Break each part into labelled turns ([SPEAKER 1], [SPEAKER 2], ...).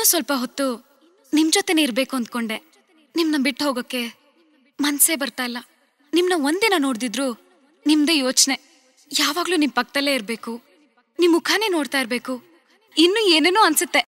[SPEAKER 1] ಇನ್ನೂ ಸ್ವಲ್ಪ ಹೊತ್ತು ನಿಮ್ ಜೊತೆನೇ ಇರ್ಬೇಕು ಅಂದ್ಕೊಂಡೆ ನಿಮ್ನ ಬಿಟ್ಟು ಹೋಗೋಕೆ ಮನ್ಸೇ ಬರ್ತಾ ಇಲ್ಲ ನಿಮ್ನ ಒಂದಿನ ನೋಡ್ದಿದ್ರು ನಿಮ್ದೇ ಯೋಚನೆ ಯಾವಾಗ್ಲೂ ನಿಮ್ ಪಕ್ಕದಲ್ಲೇ ಇರ್ಬೇಕು ನಿಮ್ ಮುಖಾನೇ ನೋಡ್ತಾ ಇರ್ಬೇಕು ಇನ್ನು ಏನೇನೋ ಅನ್ಸುತ್ತೆ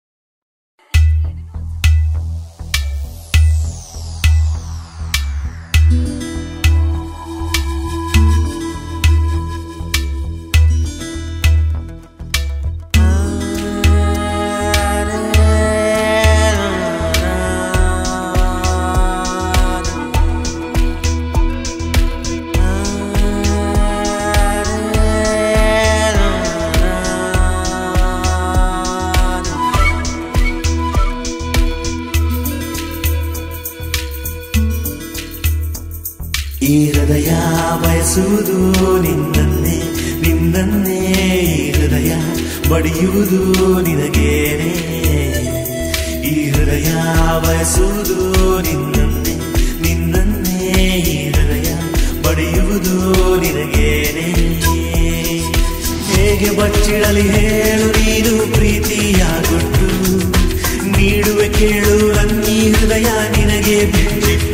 [SPEAKER 2] ಈ ಹೃದಯ ಬಯಸುವುದು ನಿನ್ನನ್ನೇ ನಿನ್ನನ್ನೇ ಈ ಹೃದಯ ಬಡಿಯುವುದು ನಿನಗೇನೆ ಈ ಹೃದಯ ಬಯಸುವುದು ನಿನ್ನನ್ನೇ ನಿನ್ನನ್ನೇ ಈ ಹೃದಯ ಬಡಿಯುವುದು ನಿನಗೇನೆ ಹೇಗೆ ಬಚ್ಚಿಡಲಿ ಹೇಳು ನೀನು ಪ್ರೀತಿಯ ಗುಟ್ಟು ನೀಡುವೆ ಕೇಳು ನನ್ನೀ ಹೃದಯ ನಿನಗೆ ಬಿಟ್ಟಿಟ್ಟು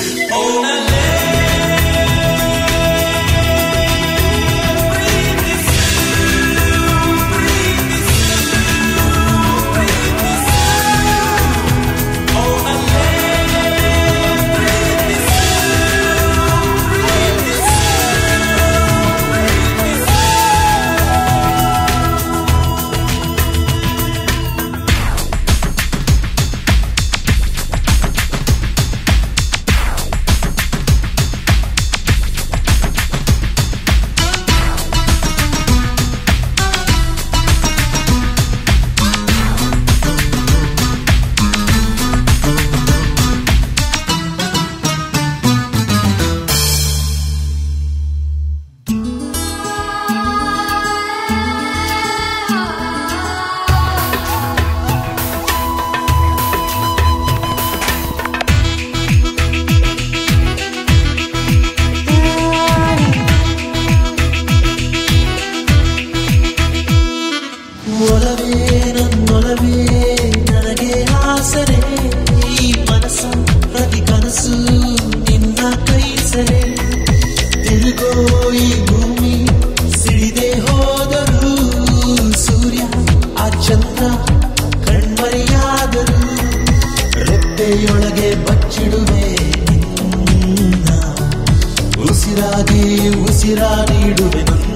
[SPEAKER 2] ಒಲವೇ ನನ್ನೊಲವೇ ನನಗೆ ಆಸರೆ ಈ ಮನಸ್ಸ ಪ್ರತಿ ಕನಸು ನಿನ್ನ ಕೈ ಸರೆ ತಿರುಗೋ ಈ ಭೂಮಿ ಸಿಡಿದೆ ಹೋದರು ಸೂರ್ಯ ಆ ಚಂದ್ರ ಕಣ್ಮರೆಯಾದರು ರೆಪ್ಪೆಯೊಳಗೆ ಬಚ್ಚಿಡುವೆ ನಿನ್ನ ಉಸಿರಾಗಿ ಉಸಿರ ನೀಡುವೆ ನನ್ನ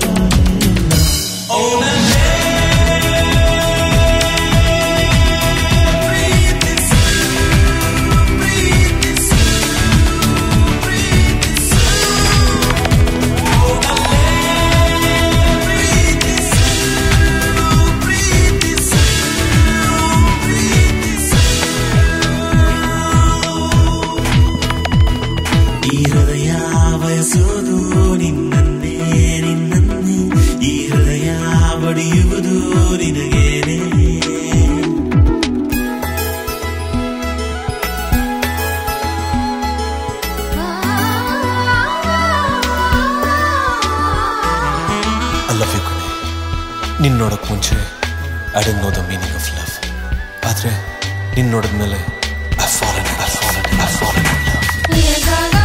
[SPEAKER 2] ಈ ಹೃದಯ ಬಯಸುವುದು ನಿನ್ನನ್ನೇ ನಿನ್ನನ್ನೇ ಈ ಹೃದಯ ಬಡಿಯುವುದು ನಿನಗೇನೆ
[SPEAKER 3] ಐ ಲವ್ ಯು ಕಣೆ ನಿನ್ನ ನೋಡೋಕೆ ಮುಂಚೆ I don't know the meaning of love ಆದರೆ ನಿನ್ನ ನೋಡಿದ್ಮೇಲೆ I fall in I fall in I fall in love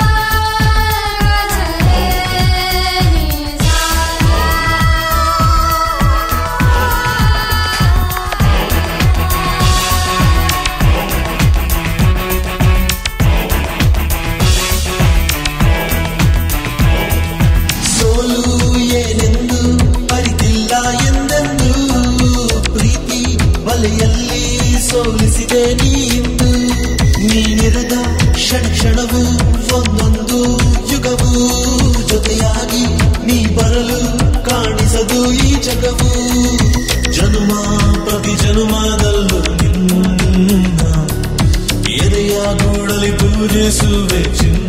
[SPEAKER 2] ಸೋಲು ಏನೆಂದು ಅರಿತಿಲ್ಲ ಎಂದೆಂದು ಪ್ರೀತಿ ಬಲೆಯಲ್ಲಿ ಸೋಲಿಸಿದೆ ನೀಂದು ನೀನಿರದ ಕ್ಷಣ ಕ್ಷಣವು ಒಂದೊಂದು ಯುಗವು ಜೊತೆಯಾಗಿ ನೀ ಬರಲು ಕಾಣಿಸದು ಈ ಜಗವು ಜನುಮ ಪ್ರತಿ ಜನುಮದಲ್ಲೂ ನಿನ್ನ ಎದೆಯ ಗೂಡಲಿ ಪೂಜಿಸುವೆ ಚಿನ್ನ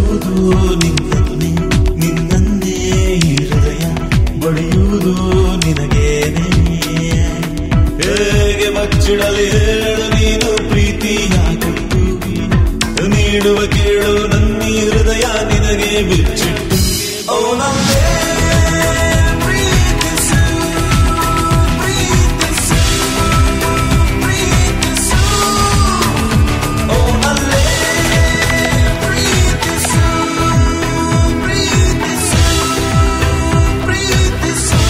[SPEAKER 2] ಬಯಸುವುದು ನಿನ್ನನ್ನೇ ನಿನ್ನನ್ನೇ ಈ ಹೃದಯ ಬಡಿಯುವುದು ನಿನಗೇನೆ ಹೇಗೆ ಬಚ್ಚಿಡಲಿ ಹೇಳು ನೀನು ಪ್ರೀತಿಯ ಕೊಟ್ಟು ನೀಡುವ ಕೇಳು ನನ್ನಿ ಹೃದಯ ನಿನಗೆ ಬಿಚ್ಚಿಟ್ಟು ಓ ನನ್ನೇ ಪ್ರೀತಿಸು ಪ್ರೀತಿಸು ಪ್ರೀತಿಸು ಓ ನಲ್ಲೇ ಪ್ರೀತಿಸು ಪ್ರೀತಿಸು ಪ್ರೀತಿಸು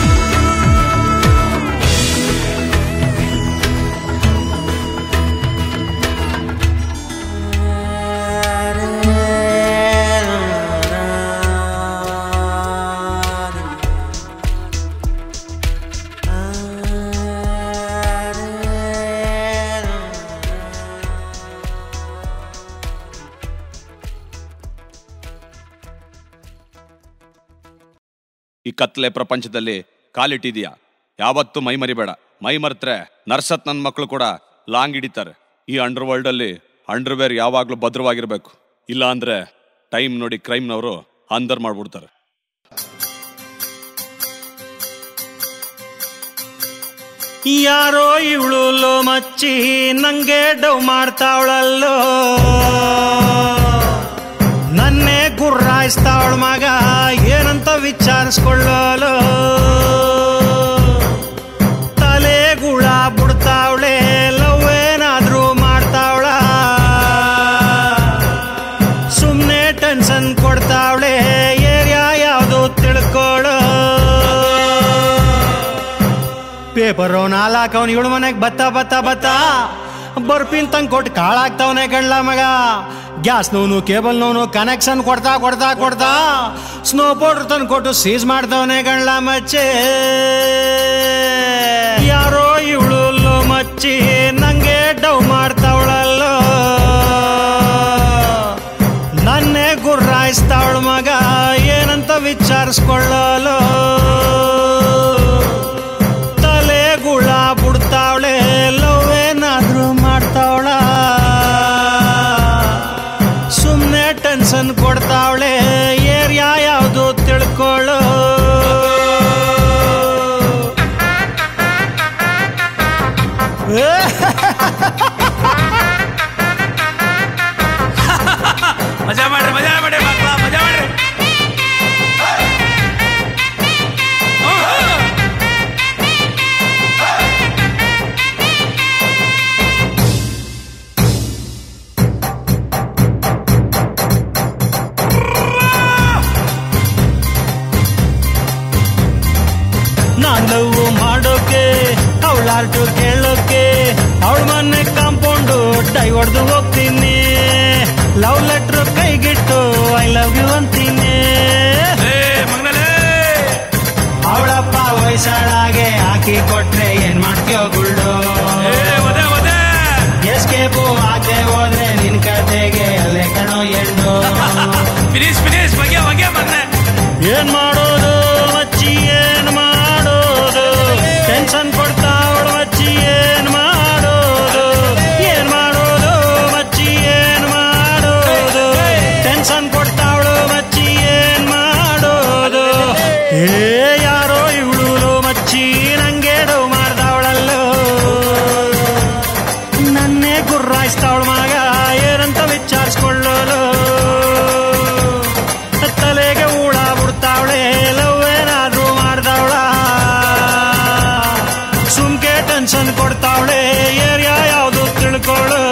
[SPEAKER 4] ಈ ಕತ್ಲೆ ಪ್ರಪಂಚದಲ್ಲಿ ಕಾಲಿಟ್ಟಿದ್ಯಾ ಯಾವತ್ತೂ ಮೈ ಮರಿಬೇಡ ಮೈ ಮರೆತ್ರೆ ನರ್ಸತ್ ನನ್ನ ಮಕ್ಕಳು ಕೂಡ ಲಾಂಗ್ ಹಿಡಿತಾರೆ ಈ ಅಂಡರ್ ವರ್ಲ್ಡ್ ಅಲ್ಲಿ ಅಂಡರ್ವೇರ್ ಯಾವಾಗ್ಲೂ ಭದ್ರವಾಗಿರ್ಬೇಕು ಇಲ್ಲ ಅಂದ್ರೆ ಟೈಮ್ ನೋಡಿ ಕ್ರೈಮ್ನವರು ಅಂದರ್ ಮಾಡ್ಬಿಡ್ತಾರೆ
[SPEAKER 5] ಯಾರೋ ಇವಳು ಲೋ ಮಚ್ಚಿ ನಂಗೆ ಡವ್ ಮಾಡ್ತಾವಳಲ್ಲೋ ನನ್ನೇ ಗುರ್ರಾಯಿಸ್ತಾವಳ ಮಗ ಏನಂತ ವಿಚಾರಿಸ್ಕೊಳ್ಳೋಲು ತಲೆ ಗುಳ ಬಿಡ್ತಾವಳೆ ಲವ್ ಏನಾದ್ರೂ ಮಾಡ್ತಾವಳ ಸುಮ್ನೆ ಟೆನ್ಷನ್ ಕೊಡ್ತಾವಳೆ ಏರಿಯಾ ಯಾವುದು ತಿಳ್ಕೊಳ್ಳೋ ಪೇಪರು ನಾಲ್ಕು ಅವ್ನು ಇವಳು ಮನೆಗೆ ಬತ್ತ ಬತ್ತ ಬತ್ತ ಬರ್ಪಿನ್ ತಂಗ್ ಕೊಟ್ಟು ಕಾಳಾಗ್ತಾವನೆ ಗಂಡ್ಲ ಮಗ ಗ್ಯಾಸ್ ನೋನು ಕೇಬಲ್ ನೋನು ಕನೆಕ್ಷನ್ ಕೊಡ್ತಾ ಕೊಡ್ತಾ ಕೊಡ್ತಾ ಸ್ನೋ ಪೌಡರ್ ತಂದು ಕೊಟ್ಟು ಸೀಸ್ ಮಾಡ್ದವನೆ ಗಂಡ್ಲ ಮಚ್ಚೆ ಯಾರೋ ಇವಳು ಲೋ ಮಚ್ಚಿ ನಂಗೆ ಡವ್ ಮಾಡ್ತಾವಳಲ್ಲೋ ನನ್ನೇ ಗುರ್ರಾಯಿಸ್ತಾವಳ ಮಗ ಏನಂತ ವಿಚಾರಿಸ್ಕೊಳ್ಳಲು ತಲೆ ಗುಳ ಬಿಡ್ತಾವಳೆ ಲವ್ ಏನಾದ್ರೂ ಮಾಡ್ತಾವಳ ಸುಮ್ಮನೆ ಟೆನ್ಷನ್ ಕೊಡ್ತಾವಳೆ ಏರಿಯಾ ಯಾವುದು ತಿಳ್ಕೊಳ್ಳೋ
[SPEAKER 6] ಮಜಾ ಮಾಡ್ರಿ ಮಜಾ ಮಾಡ್ರಿ ಮಕ್ಕಳ ಮಜಾ ಮಾಡ್ರಿ
[SPEAKER 5] ನಾನ್ ಲವ್ ಮಾಡೋಕೆ ಅವಳಾರ್ಟು ಕೇಳೋಕೆ ಅವಳ ಮನೆ ಕಾಂಪೌಂಡು ಡೈ ಹೊಡೆದು ಹೋಗ್ತೀನಿ ಲವ್ ಲೆಟ್ರ್ ಕೈಗಿಟ್ಟು ಐ ಲವ್ ಯು ಅಂತೀನಿ
[SPEAKER 6] ಏ ಮಗನಲ್ಲೇ
[SPEAKER 5] ಅವಳಪ್ಪ ವಯಸ್ಸಾಳಾಗೆ ಹಾಕಿ ಕೊಟ್ರೆ ಏನ್ ಮಾಡ್ತೀಯೋ ಗುಳ್ಳು
[SPEAKER 6] ಏ ಒದೆ ಒದೆ
[SPEAKER 5] ಎಸ್ಕೇಪು ಆಚೆ ಹೋದ್ರೆ ನಿನ್ ಕತೆಗೆ ಅಲ್ಲೇ ಕಣೋ ಎಣ್ಣು
[SPEAKER 6] ಫಿನಿಶ್ ಫಿನಿಶ್ ಬಗ್ಗೆ ಬಗ್ಗೆ ಬಂದೆ
[SPEAKER 5] ಏನ್ ಮಾಡೋದು ಮಚ್ಚಿ ಏನ್ ಮಾಡೋದು ಟೆನ್ಷನ್ ಕೊಡ್ತಾ ಅವಳು ಮಚ್ಚಿ ಏನ್ ಮಾಡೋದು ಏನ್ ಮಾಡೋದು ಮಚ್ಚಿ ಏನ್ ಮಾಡೋದು ಟೆನ್ಷನ್ ಕೊಡ್ತಾ ಅವಳು ಮಚ್ಚಿ ಏನ್ ಮಾಡೋದು ಏ ಯಾರೋ ಇವಳು ಮಚ್ಚಿ ನಂಗೆ ಡವ್ ಮಾಡ್ದವಳಲ್ಲೋ ನನ್ನೇ ಗುರ್ರಾಯಿಸ್ತಾವಳ ಮಗ ಏನಂತ ವಿಚಾರಿಸ್ಕೊಳ್ಳೋಲು ತಲೆಗೆ ಊಡ ಬಿಡ್ತಾವಳೆ ಲವ್ ಏನಾದ್ರೂ ಮಾಡ್ದವಳ ಸುಮ್ಕೆ ಟೆನ್ಷನ್ ಕೊಡ್ತಾವಳೆ ಏರಿಯಾ ಯಾವುದು ತಿಳ್ಕೊಳ್ಳು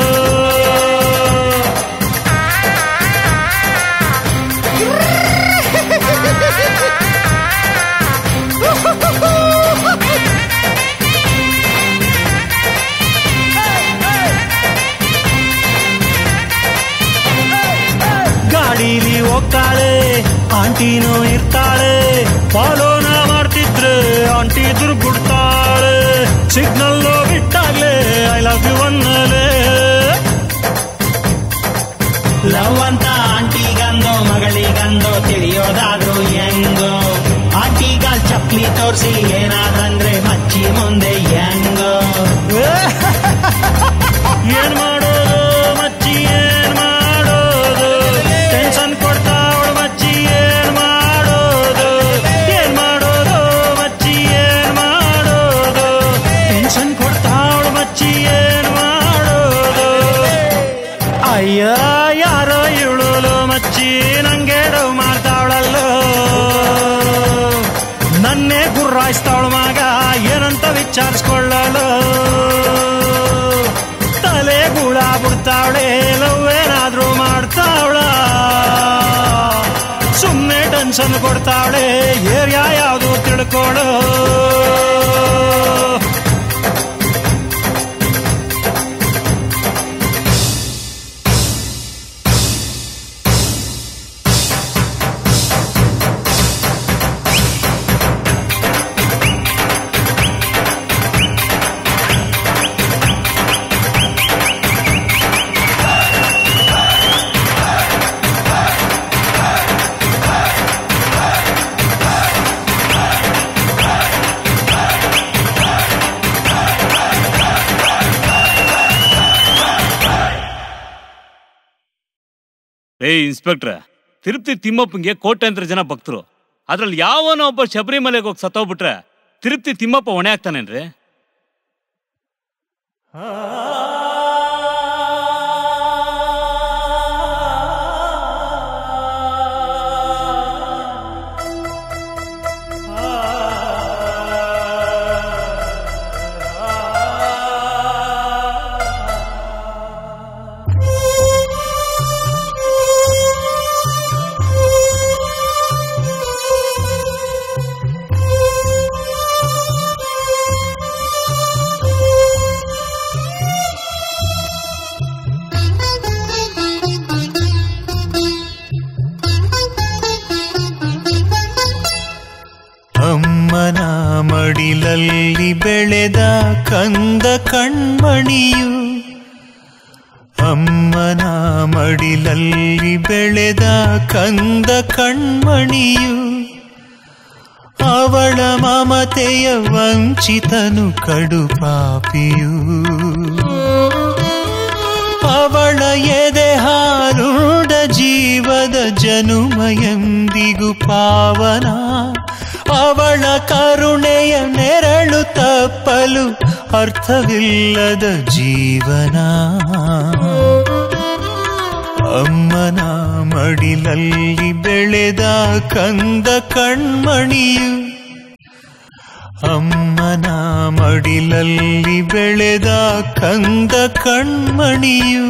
[SPEAKER 5] ಗಾಡೀಲಿ ಹೋಗ್ತಾಳೆ ಆಂಟಿನೂ ಇರ್ತಾಳೆ ಫಾಲೋನ ಮಾಡ್ತಿದ್ರೆ ಆಂಟಿ ದುರ್ಗುಡ್ತಾಳೆ ಸಿಗ್ನಲ್ ಬಿಟ್ಟಾಗ್ಲೇ ಐ ಲವ್ ಯು ಅನ್ನಲೆ ಲವ್ ಅಂತ ಆಂಟಿಗಂದೋ ಮಗಳಿಗಂದೋ ತಿಳಿಯೋದಾದ್ರೂ ಹೆಂಗೋ ಆಂಟಿಗಾಲ್ ಚಪ್ಲಿ ತೋರಿಸಿ ಏನಾದ್ರಂದ್ರೆ ಮಚ್ಚಿ ಮುಂದೆ ಹೆಂಗೋ ಏನ್ ಮಾಡೋದು ಮಚ್ಚಿ ಏನ್ ಮಾಡೋದು ಟೆನ್ಷನ್ ಕಾಯಿಸ್ತಾವಳು ಮಗ ಏನಂತ ವಿಚಾರಿಸ್ಕೊಳ್ಳಲು ತಲೆ ಗೂಳ ಬಿಡ್ತಾವಳೆ ಲವ್ವೇನಾದ್ರೂ ಮಾಡ್ತಾವಳ ಸುಮ್ಮನೆ ಟೆನ್ಷನ್ ಕೊಡ್ತಾವಳೆ ಏರಿಯಾ ಯಾವುದು ತಿಳ್ಕೊಳು
[SPEAKER 6] ಏ ಇನ್ಸ್ಪೆಕ್ಟ್ರ ತಿರುಪತಿ ತಿಮ್ಮಪ್ಪಂಗೆ ಕೋಟ್ಯಾಂತರ ಜನ ಭಕ್ತರು ಅದ್ರಲ್ಲಿ ಯಾವನೋ ಒಬ್ಬ ಶಬರಿಮಲೆಗೆ ಹೋಗಿ ಸತ್ತೋಗ್ಬಿಟ್ರೆ ತಿರುಪತಿ ತಿಮ್ಮಪ್ಪ ಹೊಣೆ ಆಗ್ತಾನೇನ್ರಿ
[SPEAKER 7] ಅಮ್ಮನ ಮಡಿಲಲ್ಲಿ ಬೆಳೆದ ಕಂದ ಕಣ್ಮಣಿಯು ಅಮ್ಮನ ಮಡಿಲಲ್ಲಿ ಬೆಳೆದ ಕಂದ ಕಣ್ಮಣಿಯು ಅವಳ ಮಮತೆಯ ವಂಚಿತನು ಕಡು ಪಾಪಿಯು ಅವಳ ಎದೆ ಹಾರುಡ ಜೀವದ ಜನುಮ ಎಂದಿಗೂ ಪಾವನ ಅವಳ ಕರುಣೆಯ ನೆರಳು ತಪ್ಪಲು ಅರ್ಥವಿಲ್ಲದ ಜೀವನ ಅಮ್ಮನ ಮಡಿಲಲ್ಲಿ ಬೆಳೆದ ಕಂದ ಕಣ್ಮಣಿಯು ಅಮ್ಮನ ಮಡಿಲಲ್ಲಿ ಬೆಳೆದ ಕಂದ ಕಣ್ಮಣಿಯು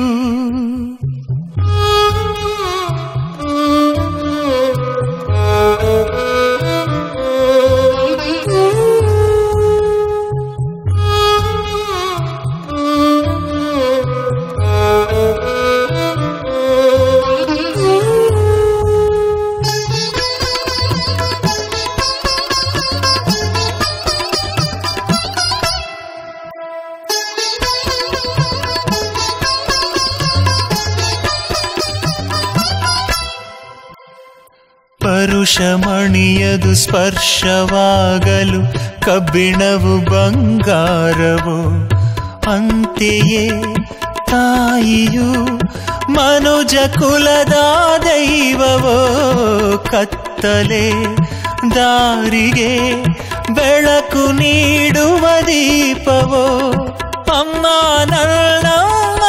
[SPEAKER 7] ಪರುಷಮಣಿಯದು ಸ್ಪರ್ಶವಾಗಲು ಕಬ್ಬಿಣವು ಬಂಗಾರವು ಅಂತೆಯೇ ತಾಯಿಯು ಮನುಜ ಕುಲದ ದೈವವೋ ಕತ್ತಲೆ ದಾರಿಗೆ ಬೆಳಕು ನೀಡುವ ದೀಪವೋ ಅಮ್ಮ ನನ್ನಮ್ಮ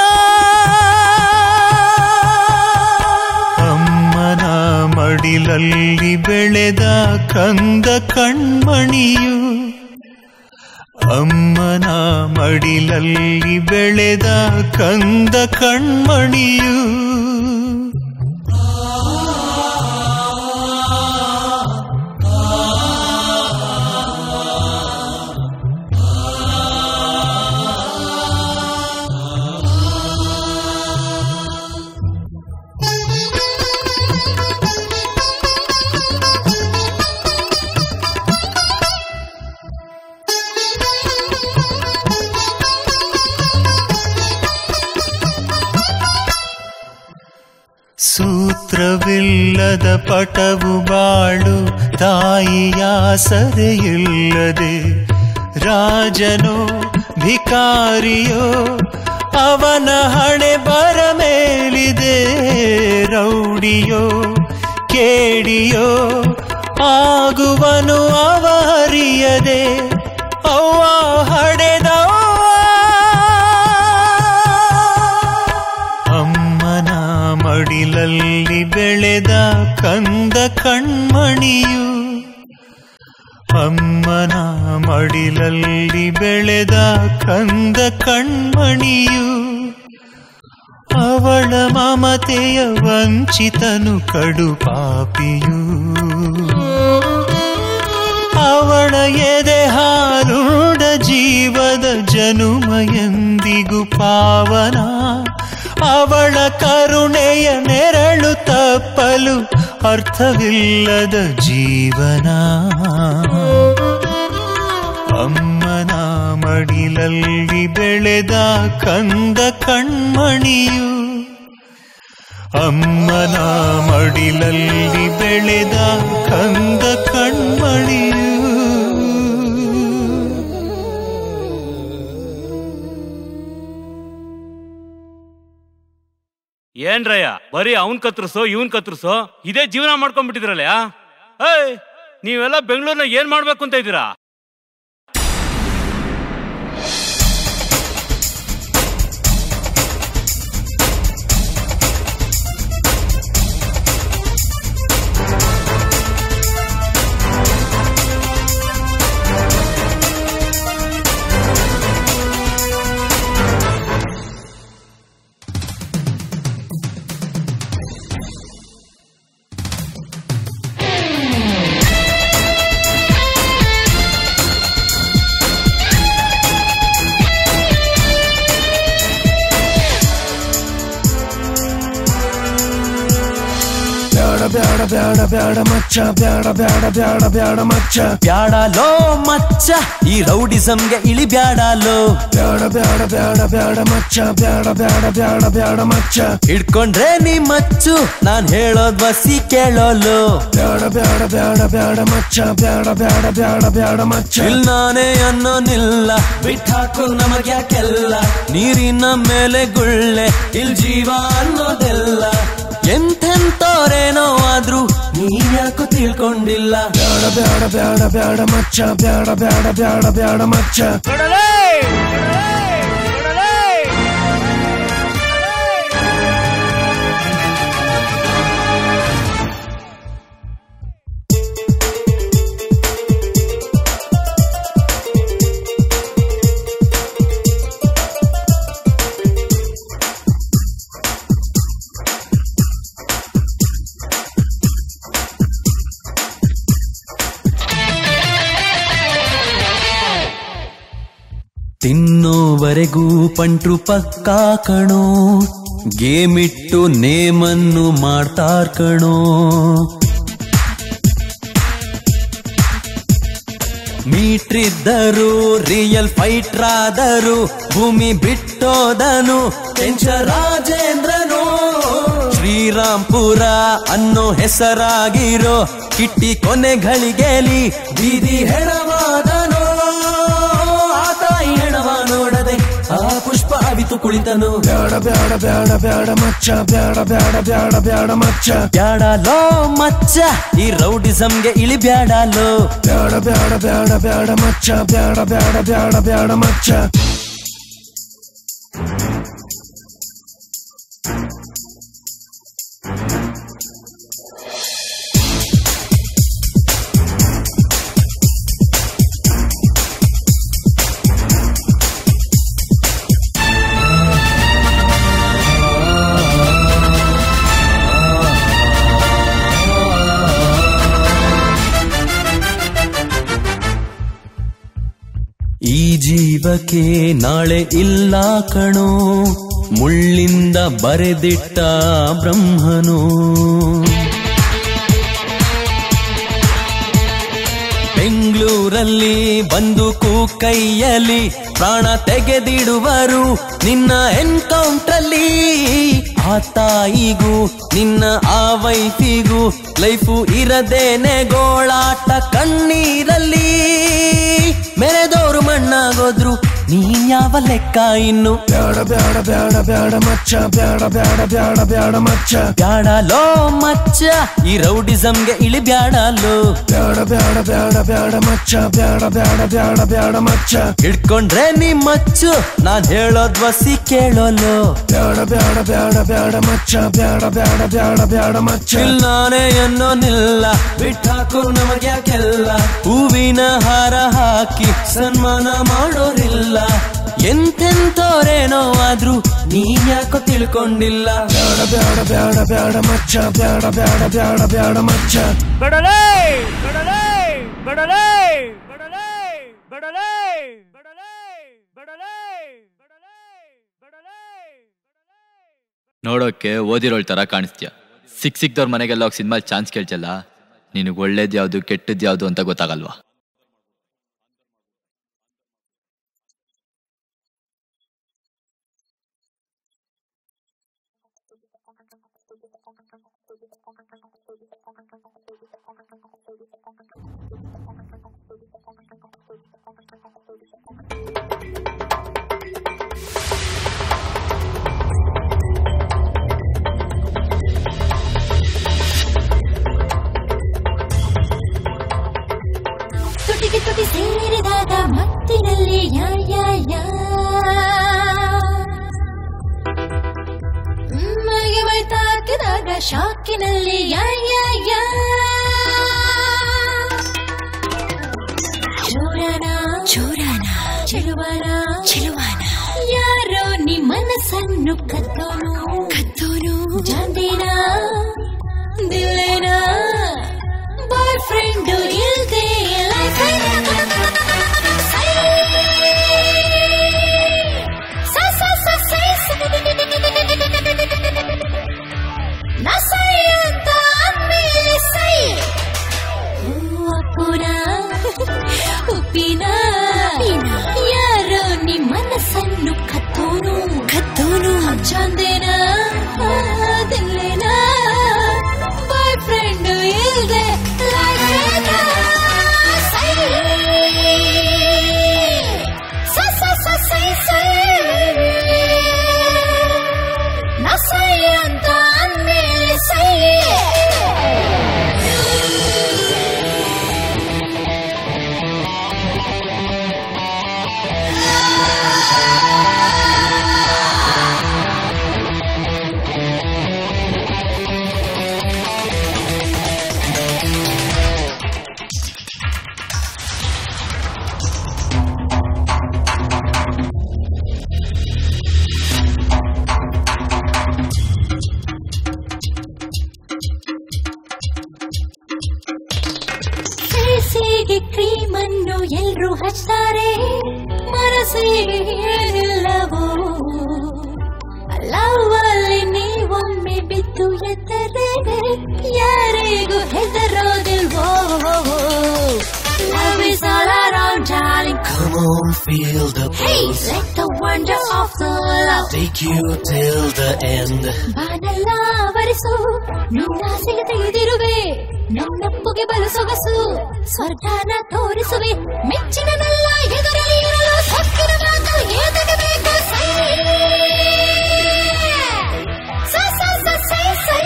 [SPEAKER 7] ಅಮ್ಮನ ಮಡಿಲಲ್ಲಿ ಬೆಳೆದ ಕಂದ ಕಣ್ಮಣಿಯು ಅಮ್ಮನ ಮಡಿಲಲ್ಲಿ ಬೆಳೆದ ಕಂದ ಕಣ್ಮಣಿಯು ಸೂತ್ರವಿಲ್ಲದ ಪಟವು ಬಾಳು ತಾಯಿಯ ಸರೆಯಿಲ್ಲದೆ ರಾಜನೋ ಭಿಕಾರಿಯೋ ಅವನ ಹಣೆ ಬರ ಮೇಲಿದೆ ರೌಡಿಯೋ ಕೇಡಿಯೋ ಆಗುವನು ಅವ ಅರಿಯದೆ ಅವ್ವ ಹಡೆದವ್ವ ಅಮ್ಮನ ಮಡಿಲಲ್ಲಿ ಬೆಳೆದ ಕಂದ ಕಣ್ಮಣಿಯು ಅಮ್ಮನ ಮಡಿಲಲ್ಲಿ ಬೆಳೆದ ಕಂದ ಕಣ್ಮಣಿಯು ಅವಳ ಮಮತೆಯ ವಂಚಿತನು ಕಡು ಪಾಪಿಯು ಅವಳ ಎದೆ ಹಾಲುಡ ಜೀವದ ಜನುಮ ಎಂದಿಗೂ ಪಾವನ ಅವಳ ಕರುಣೆಯ ನೆರಳು ತಪ್ಪಲು ಅರ್ಥವಿಲ್ಲದ ಜೀವನ ಅಮ್ಮನ ಮಡಿಲಲ್ಲಿ ಬೆಳೆದ ಕಂದ ಕಣ್ಮಣಿಯು ಅಮ್ಮನ ಮಡಿಲಲ್ಲಿ ಬೆಳೆದ ಕಂದ ಕಣ್ಮಣಿಯು
[SPEAKER 6] ಏನ್ರಯ್ಯ ಬರೀ ಅವನ್ ಕತ್ರಿಸೋ ಇವನ್ ಕತ್ರಿಸೋ ಇದೇ ಜೀವನ ಮಾಡ್ಕೊಂಡ್ಬಿಟ್ಟಿದ್ರಲ್ಲ ಏಯ್ ನೀವೆಲ್ಲ ಬೆಂಗಳೂರ್ನ ಏನ್ ಮಾಡ್ಬೇಕು ಅಂತ ಇದ್ದೀರಾ
[SPEAKER 8] ಬ್ಯಾಡ ಬ್ಯಾಡ ಬ್ಯಾಡ ಬ್ಯಾಡ ಮಚ್ಚ ಬ್ಯಾಡ ಬ್ಯಾಡ ಬ್ಯಾಡ ಬ್ಯಾಡ ಮಚ್ಚ
[SPEAKER 7] ಬ್ಯಾಡಲೋ ಮಚ್ಚ ಈ ರೌಡಿಸಂಗೆ ಇಳಿ ಬ್ಯಾಡಲೋ
[SPEAKER 8] ಬ್ಯಾಡ ಬ್ಯಾಡ ಬ್ಯಾಡ ಬ್ಯಾಡ ಮಚ್ಚ ಬ್ಯಾಡ ಬ್ಯಾಡ ಬ್ಯಾಡ ಬ್ಯಾಡ ಮಚ್ಚ
[SPEAKER 7] ಹಿಡ್ಕೊಂಡ್ರೆ ನೀ ಮಚ್ಚು ನಾನ್ ಹೇಳೋದ್ ಬಸಿ ಕೇಳೋಲು
[SPEAKER 8] ಬ್ಯಾಡ ಬ್ಯಾಡ ಬ್ಯಾಡ ಬ್ಯಾಡ ಮಚ್ಚ ಬ್ಯಾಡ ಬ್ಯಾಡ ಬ್ಯಾಡ ಬ್ಯಾಡ ಮಚ್ಚ
[SPEAKER 7] ಇಲ್ ನಾನೇ ಅನ್ನೋನಿಲ್ಲ ಬಿಟ್ಟಾಕು ನಮಗ್ಯಾಕೆಲ್ಲ ನೀರಿನ ಮೇಲೆ ಗುಳ್ಳೆ ಇಲ್ ಜೀವ ಅನ್ನೋದೆಲ್ಲ ಎಂತೆಂತೋರೇನೋ ಆದ್ರೂ ನೀನ್ಯಾಕೋ ತಿಳ್ಕೊಂಡಿಲ್ಲ
[SPEAKER 8] ಬ್ಯಾಡ ಬ್ಯಾಡ ಬ್ಯಾಡ ಬ್ಯಾಡ ಮಚ್ಚ ಬ್ಯಾಡ ಬ್ಯಾಡ ಬ್ಯಾಡ ಬ್ಯಾಡ ಮಚ್ಚ
[SPEAKER 7] ತಿನ್ನೋವರೆಗೂ ಪಂಟ್ರು ಪಕ್ಕಾ ಕಣೋ ಗೇಮಿಟ್ಟು ನೇಮನ್ನು ಮಾಡ್ತಾರ್ ಕಣೋ ಮೀಟ್ರಿದ್ದರು ರಿಯಲ್ ಫೈಟ್ರಾದರು ಭೂಮಿ ಬಿಟ್ಟೋದನು ಕೆಂಚ ರಾಜೇಂದ್ರನು ಶ್ರೀರಾಂಪುರ ಅನ್ನೋ ಹೆಸರಾಗಿರೋ ಕಿಟ್ಟಿ ಕೊನೆಗಳಿಗೆಲಿ ಬೀದಿ ಹೆಣವಾದನು ಆ ತಾಯಿ ಹೆಣವ ನೋಡದೆ ಆ ಪುಷ್ಪ ಅವಿತು ಕುಳಿತನು
[SPEAKER 8] ಬ್ಯಾಡ ಬ್ಯಾಡ ಬ್ಯಾಡ ಬ್ಯಾಡ ಮಚ್ಚ ಬ್ಯಾಡ ಬ್ಯಾಡ ಬ್ಯಾಡ ಬ್ಯಾಡ ಮಚ್ಚ
[SPEAKER 7] ಬ್ಯಾಡಲೋ ಮಚ್ಚ ಈ ರೌಡಿಸಂಗೆ ಇಳಿ ಬ್ಯಾಡಲೋ
[SPEAKER 8] ಬ್ಯಾಡ ಬ್ಯಾಡ ಬ್ಯಾಡ ಬ್ಯಾಡ ಮಚ್ಚ ಬ್ಯಾಡ ಬ್ಯಾಡ ಬ್ಯಾಡ ಬ್ಯಾಡ ಮಚ್ಚ
[SPEAKER 7] ಈ ಜೀವಕ್ಕೆ ನಾಳೆ ಇಲ್ಲ ಕಣೋ ಮುಳ್ಳಿಂದ ಬರೆದಿಟ್ಟ ಬ್ರಹ್ಮನು ಬೆಂಗಳೂರಲ್ಲಿ ಬಂದೂಕು ಕೈಯಲ್ಲಿ ಪ್ರಾಣ ತೆಗೆದಿಡುವರು ನಿನ್ನ ಎನ್ಕೌಂಟ್ರಲ್ಲಿ ಆ ತಾಯಿಗೂ ನಿನ್ನ ಆ ವೈಫಿಗೂ ಲೈಫು ಇರದೇನೆ ಗೋಳಾಟ ಕಣ್ಣೀರಲ್ಲಿ ಮೆರೆದೋರು ಮಣ್ಣಾಗೋದ್ರು ನೀನ್ ಯಾವ ಲೆಕ್ಕ ಇನ್ನು
[SPEAKER 8] ಬ್ಯಾಡ ಬ್ಯಾಡ ಬ್ಯಾಡ ಬ್ಯಾಡ ಮಚ್ಚ ಬ್ಯಾಡ ಬ್ಯಾಡ ಬ್ಯಾಡ ಬ್ಯಾಡ ಮಚ್ಚ
[SPEAKER 7] ಬ್ಯಾಡಲೋ ಮಚ್ಚ ಈ ರೌಡಿಸಂಗೆ ಇಳಿ ಬ್ಯಾಡಲೋ
[SPEAKER 8] ಬ್ಯಾಡ ಬ್ಯಾಡ ಬ್ಯಾಡ ಬ್ಯಾಡ ಮಚ್ಚ ಬ್ಯಾಡ ಬ್ಯಾಡ ಬ್ಯಾಡ ಬ್ಯಾಡ ಮಚ್ಚ
[SPEAKER 7] ಹಿಡ್ಕೊಂಡ್ರೆ ನೀ ಮಚ್ಚು ನಾನ್ ಹೇಳೋದ್ ವಸಿ ಕೇಳೋಲು
[SPEAKER 8] ಬ್ಯಾಡ ಬ್ಯಾಡ ಬ್ಯಾಡ ಬ್ಯಾಡ ಮಚ್ಚ ಬ್ಯಾಡ ಬ್ಯಾಡ ಬ್ಯಾಡ ಬ್ಯಾಡ ಮಚ್ಚ
[SPEAKER 7] ಇಲ್ಲ ನಾನೇ ಅನ್ನೋನಿಲ್ಲ ಬಿಟ್ಟಾಕು ನಮಗ್ಯಾಕೆಲ್ಲ ಹೂವಿನ ಹಾರ ಹಾಕಿ ಸನ್ಮಾನ ಮಾಡೋರಿಲ್ಲ ಎಂತೆಂತೋರೇನೋ ಆದ್ರೂ ನೀನ್ ಯಾಕೋ ತಿಳ್ಕೊಂಡಿಲ್ಲ
[SPEAKER 8] ಬ್ಯಾಡ ಬ್ಯಾಡ ಬ್ಯಾಡ ಬ್ಯಾಡ ಮಚ್ಚ ಬ್ಯಾಡ ಬ್ಯಾಡ ಬ್ಯಾಡ ಬ್ಯಾಡ ಮಚ್ಚ
[SPEAKER 9] ನೋಡೋಕೆ ಓದಿರೋಳ್ ತರ ಕಾಣಿಸ್ತೀಯ ಸಿಕ್ ಸಿಕ್ದವ್ರ ಮನೆಗೆಲ್ಲ ಹೋಗಿ ಸಿನಿಮಾ ಚಾನ್ಸ್ ಕೇಳ್ತಿಯಲ್ಲ ನಿನಗೆ ಒಳ್ಳೇದ್ ಯಾವ್ದು ಕೆಟ್ಟದ್ ಯಾವ್ದು ಅಂತ ಗೊತ್ತಾಗಲ್ವಾ
[SPEAKER 10] ತುಟಿಗೆ ತುಟಿ ಸೇರಿದಾಗ ಮತ್ತಿನಲ್ಲಿ ಯಾ ಯಾ ಯಾ ಮೈಗೆ ಮೈ ತಾಕಿದಾಗ ಶಾಕಿನಲ್ಲಿ ಯಾ ಯಾ ಯಾ ಚೋರನ ಚೋರನ ಚೆಲುವನ ಚೆಲುವನ ಯಾರೋ ನಿ ಮನಸ್ಸನ್ನು ಕತ್ತೋನು ಕತ್ತೋನು ಜಾಂದಿನ ದಿಲ್ಲೇನ ಬಾಯ್ ಫ್ರೆಂಡು ಇಲ್ದೆ ಲೈಫ್ ನಸೈ ಅಂತ ಅಂದ್ಮೇಲೆ ಸೈ ಅಪ್ಪುನ ಉಪ್ಪಿನ ಯಾರೋ ನಿಮ್ಮ ಮನಸ್ಸನ್ನು ಕತ್ತೋನು ಕತ್ತೋನು ಚಂದೇನ ದಿಲ್ಲೇನ ಬಾಯ್ ಫ್ರೆಂಡ್ ಇಲ್ದೆ ನಸೈ ಅಂತ ಅಂದ್ಮೇಲೆ ಸೈ ಫೇಸಿಗೆ ಕ್ರೀಮ್ ಅನ್ನು ಎಲ್ರು ಹಚ್ತಾರೆ ಮನಸ್ಸಿಗೆ ಏನಿಲ್ಲವೋ ಲವ್ ಅಲ್ಲಿ ನೀವೊಮ್ಮೆ ಬಿದ್ದು ಎದ್ದರೆ ಯಾರಿಗೂ ಹೆದರೋದಿಲ್ವೋ Love is all around, darling.
[SPEAKER 8] Come on, feel the
[SPEAKER 10] Hey, let the wonder of the love.
[SPEAKER 8] take you till the end.
[SPEAKER 10] ಬಾನೆಲ್ಲ ಆವರಿಸು ನಿನ್ನಾಸೆಗೆ ತೆಗೆದಿರುವೆ ನನ್ನಪ್ಪುಗೆ ಬಲು ಸೊಗಸು ಸ್ವರ್ಗನ ತೋರಿಸುವೆ ಮೆಚ್ಚಿನದಲ್ಲ ಎದುರಲ್ಲಿ ಇರಲು ಸಕ್ಕಿನ ಮಾತು ಏತಕ್ಕೆ ಬೇಕು ಸೈ ಸ, ಸ, ಸ, ಸೈ, ಸೈ.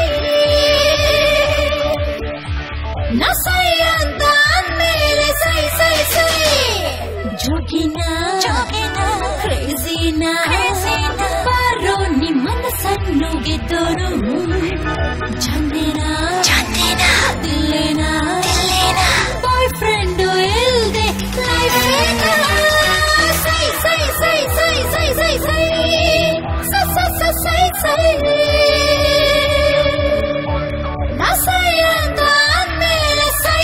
[SPEAKER 10] ನ ಸೈ ಅಂತ ಅಂದ್ಮೇಲೆ ಸೈ ಸೈ ಸೈ ಜೋಗಿನ ಜೋಗಿನ ಕ್ರೇಜಿನ ಬಾರೋ ನಿಮ್ಮ ಮನಸ್ಸನ್ನು ಗೆದ್ದೋರು ಚಂದಿನ ಚಂದಿನ ದಿಲ್ಲೇನ ದಿಲ್ಲೇನ ಬಾಯ್ ಫ್ರೆಂಡ್ ಇಲ್ದೆ ಲೈಫ್ ಸೈ ಸೈ ಸೈ ಸೈ ಸೈ ಸೈ ಸೈ ಸ ಸ ಸ ಸೈ ಸೈ ನ ಸೈ ಅಂತ ಅಂದ್ಮೇಲೆ ಸೈ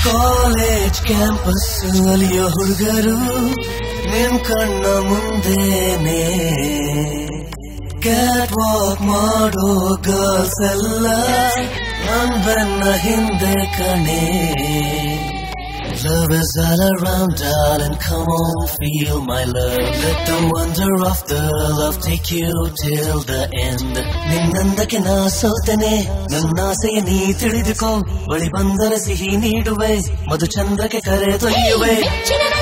[SPEAKER 2] ಕಾಲೇಜ್ ಕ್ಯಾಂಪಸ್ ಅಲಿಯೋ ಹುಡುಗರು ನಿನ್ ಕಣ್ಣ ಮುಂದೆನೆ ಕ್ಯಾಟ್ ವಾಕ್ ಮಾಡೋ ಗರ್ಲ್ಸ್ ಎಲ್ಲ ನನ್ ಬೆನ್ನ ಹಿಂದೆ ಕಣೆ Love is all around, darling. Come on, feel my love. Let the wonder of the love take you till the end. ನಿನ್ನಂದಕ್ಕೆ ನಾ ಸೋತನೆ ನನ್ನ ಆಸೆಯ ನೀ ತಿಳಿದುಕೋ ಬಳಿ ಬಂದರೆ ಸಿಹಿ ನೀಡುವೆ ಮಧು ಚಂದ್ರಕ್ಕೆ ಕರೆ ತೊಯ್ಯುವೆ
[SPEAKER 10] ಚಿನ್ನದ